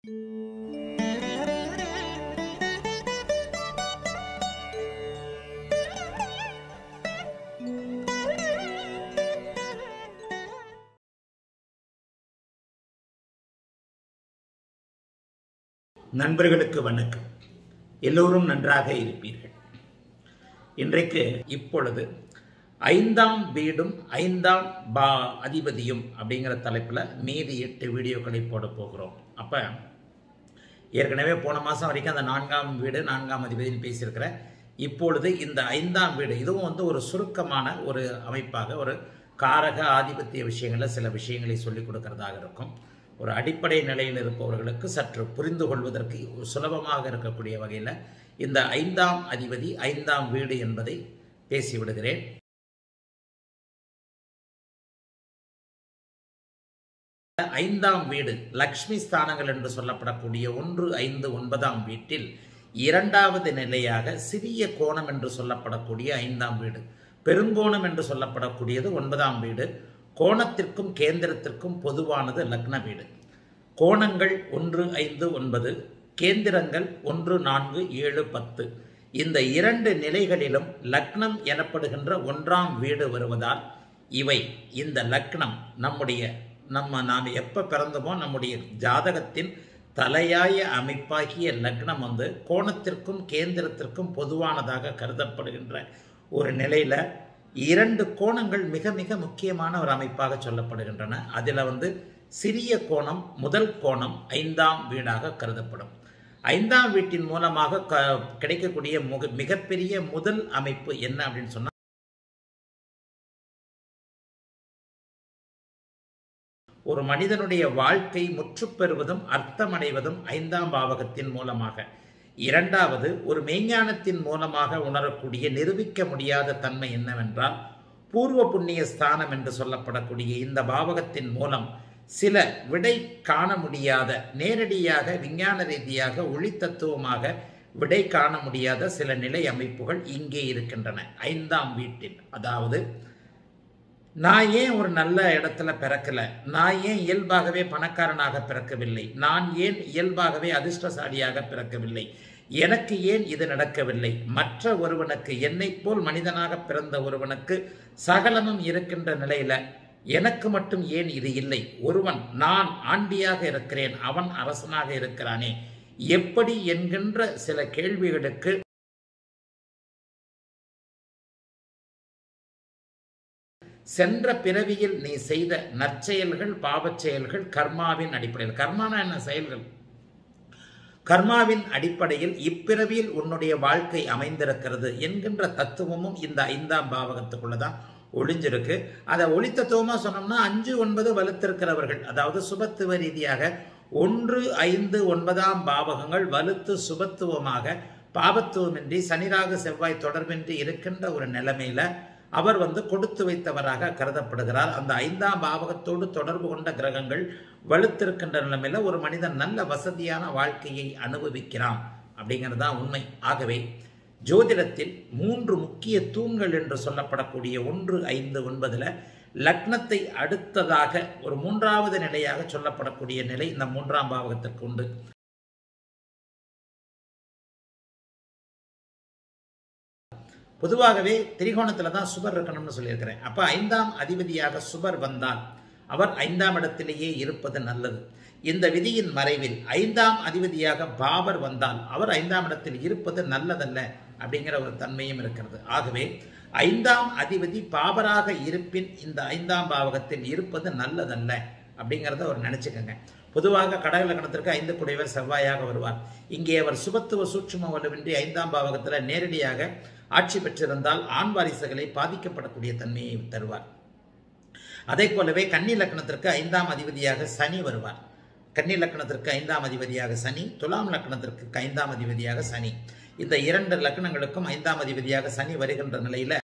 நண்பர்களுக்கு வணக்கம் எல்லோரும் நன்றாக இருப்பீர்கள் இன்றைக்கு இப்பொழுது ஐந்தாம் வீடும் ஐந்தாம் பா அதிபதியும் அப்படிங்கிற தலைப்பில் மீதி எட்டு வீடியோக்களை போட போகிறோம் அப்போ ஏற்கனவே போன மாதம் வரைக்கும் அந்த நான்காம் வீடு நான்காம் அதிபதினு பேசியிருக்கிறேன் இப்பொழுது இந்த ஐந்தாம் வீடு இதுவும் வந்து ஒரு சுருக்கமான ஒரு அமைப்பாக ஒரு காரக ஆதிபத்திய விஷயங்களில் சில விஷயங்களை சொல்லிக் கொடுக்கறதாக இருக்கும் ஒரு அடிப்படை நிலையில் இருப்பவர்களுக்கு சற்று புரிந்து கொள்வதற்கு சுலபமாக இருக்கக்கூடிய வகையில் இந்த ஐந்தாம் அதிபதி ஐந்தாம் வீடு என்பதை பேசிவிடுகிறேன் ஐந்தாம் வீடு லக்ஷ்மி ஸ்தானங்கள் என்று சொல்லப்படக்கூடிய ஒன்று ஐந்து ஒன்பதாம் வீட்டில் இரண்டாவது நிலையாக சிறிய கோணம் என்று சொல்லப்படக்கூடிய ஐந்தாம் வீடு பெருங்கோணம் என்று சொல்லப்படக்கூடியது ஒன்பதாம் வீடு கோணத்திற்கும் கேந்திரத்திற்கும் பொதுவானது லக்ன வீடு கோணங்கள் ஒன்று ஐந்து ஒன்பது கேந்திரங்கள் ஒன்று நான்கு ஏழு பத்து இந்த இரண்டு நிலைகளிலும் லக்னம் எனப்படுகின்ற ஒன்றாம் வீடு வருவதால் இவை இந்த லக்னம் நம்முடைய நம்ம நாம் எப்போ பிறந்தோமோ நம்முடைய ஜாதகத்தின் தலையாய அமைப்பாகிய லக்னம் வந்து கோணத்திற்கும் கேந்திரத்திற்கும் பொதுவானதாக கருதப்படுகின்ற ஒரு நிலையில் இரண்டு கோணங்கள் மிக மிக முக்கியமான ஒரு அமைப்பாக சொல்லப்படுகின்றன அதில் வந்து சிறிய கோணம் முதல் கோணம் ஐந்தாம் வீடாக கருதப்படும் ஐந்தாம் வீட்டின் மூலமாக க கிடைக்கக்கூடிய முக மிகப்பெரிய முதல் அமைப்பு என்ன அப்படின்னு சொன்னால் ஒரு மனிதனுடைய வாழ்க்கை முற்றுப்பெறுவதும் அர்த்தமடைவதும் ஐந்தாம் பாவகத்தின் மூலமாக இரண்டாவது ஒரு மெய்ஞானத்தின் மூலமாக உணரக்கூடிய நிரூபிக்க முடியாத தன்மை என்னவென்றால் பூர்வ புண்ணிய ஸ்தானம் என்று சொல்லப்படக்கூடிய இந்த பாவகத்தின் மூலம் சில விடை காண முடியாத நேரடியாக விஞ்ஞான ரீதியாக ஒளி தத்துவமாக விடை காண முடியாத சில நிலை அமைப்புகள் இங்கே இருக்கின்றன ஐந்தாம் வீட்டில் அதாவது நான் ஏன் ஒரு நல்ல இடத்துல பிறக்கல நான் ஏன் இயல்பாகவே பணக்காரனாக பிறக்கவில்லை நான் ஏன் இயல்பாகவே அதிர்ஷ்டசாலியாக பிறக்கவில்லை எனக்கு ஏன் இது நடக்கவில்லை மற்ற ஒருவனுக்கு என்னை போல் மனிதனாக பிறந்த ஒருவனுக்கு சகலமும் இருக்கின்ற நிலையில எனக்கு மட்டும் ஏன் இது இல்லை ஒருவன் நான் ஆண்டியாக இருக்கிறேன் அவன் அரசனாக இருக்கிறானே எப்படி என்கின்ற சில கேள்விகளுக்கு சென்ற பிறவியில் நீ செய்த நற்செயல்கள் பாவச் செயல்கள் கர்மாவின் அடிப்படையில் கர்மானா என்ன செயல்கள் கர்மாவின் அடிப்படையில் இப்பிறவியில் உன்னுடைய வாழ்க்கை அமைந்திருக்கிறது என்கின்ற தத்துவமும் இந்த ஐந்தாம் பாவகத்துக்குள்ள தான் ஒளிஞ்சிருக்கு அதை ஒளி தத்துவமாக சொன்னோம்னா அஞ்சு ஒன்பது வலுத்திருக்கிறவர்கள் அதாவது சுபத்துவ ரீதியாக ஒன்று ஐந்து ஒன்பதாம் பாவகங்கள் வலுத்து சுபத்துவமாக பாபத்துவமின்றி சனிராக செவ்வாய் தொடர்பின்றி இருக்கின்ற ஒரு நிலைமையில அவர் வந்து கொடுத்து வைத்தவராக கருதப்படுகிறார் அந்த ஐந்தாம் பாவகத்தோடு தொடர்பு கொண்ட கிரகங்கள் வலுத்திருக்கின்ற நிலைமையில ஒரு மனிதன் நல்ல வசதியான வாழ்க்கையை அனுபவிக்கிறான் அப்படிங்கிறது தான் உண்மை ஆகவே ஜோதிடத்தில் மூன்று முக்கிய தூண்கள் என்று சொல்லப்படக்கூடிய ஒன்று ஐந்து ஒன்பதுல லக்னத்தை அடுத்ததாக ஒரு மூன்றாவது நிலையாக சொல்லப்படக்கூடிய நிலை இந்த மூன்றாம் பாவகத்திற்கு உண்டு பொதுவாகவே திரிகோணத்தில் தான் சுபர் இருக்கணும்னு சொல்லியிருக்கிறேன் அப்போ ஐந்தாம் அதிபதியாக சுபர் வந்தால் அவர் ஐந்தாம் இடத்திலேயே இருப்பது நல்லது இந்த விதியின் மறைவில் ஐந்தாம் அதிபதியாக பாபர் வந்தால் அவர் ஐந்தாம் இடத்தில் இருப்பது நல்லதல்ல அப்படிங்கிற ஒரு தன்மையும் இருக்கிறது ஆகவே ஐந்தாம் அதிபதி பாபராக இருப்பின் இந்த ஐந்தாம் பாவகத்தில் இருப்பது நல்லதல்ல அப்படிங்கிறத அவர் நினைச்சுக்கோங்க பொதுவாக கடகலக்கணத்திற்கு ஐந்து குடைவர் செவ்வாயாக வருவார் இங்கே அவர் சுபத்துவ சூட்சும வலுவின்றி ஐந்தாம் பாவகத்தில் நேரடியாக ஆட்சி பெற்றிருந்தால் ஆண் வாரிசுகளை பாதிக்கப்படக்கூடிய தன்மையை தருவார் அதே போலவே கன்னி லக்கணத்திற்கு ஐந்தாம் அதிபதியாக சனி வருவார் கன்னி லக்கணத்திற்கு ஐந்தாம் அதிபதியாக சனி துலாம் லக்கணத்திற்கு ஐந்தாம் அதிபதியாக சனி இந்த இரண்டு லக்கணங்களுக்கும் ஐந்தாம் அதிபதியாக சனி வருகின்ற நிலையில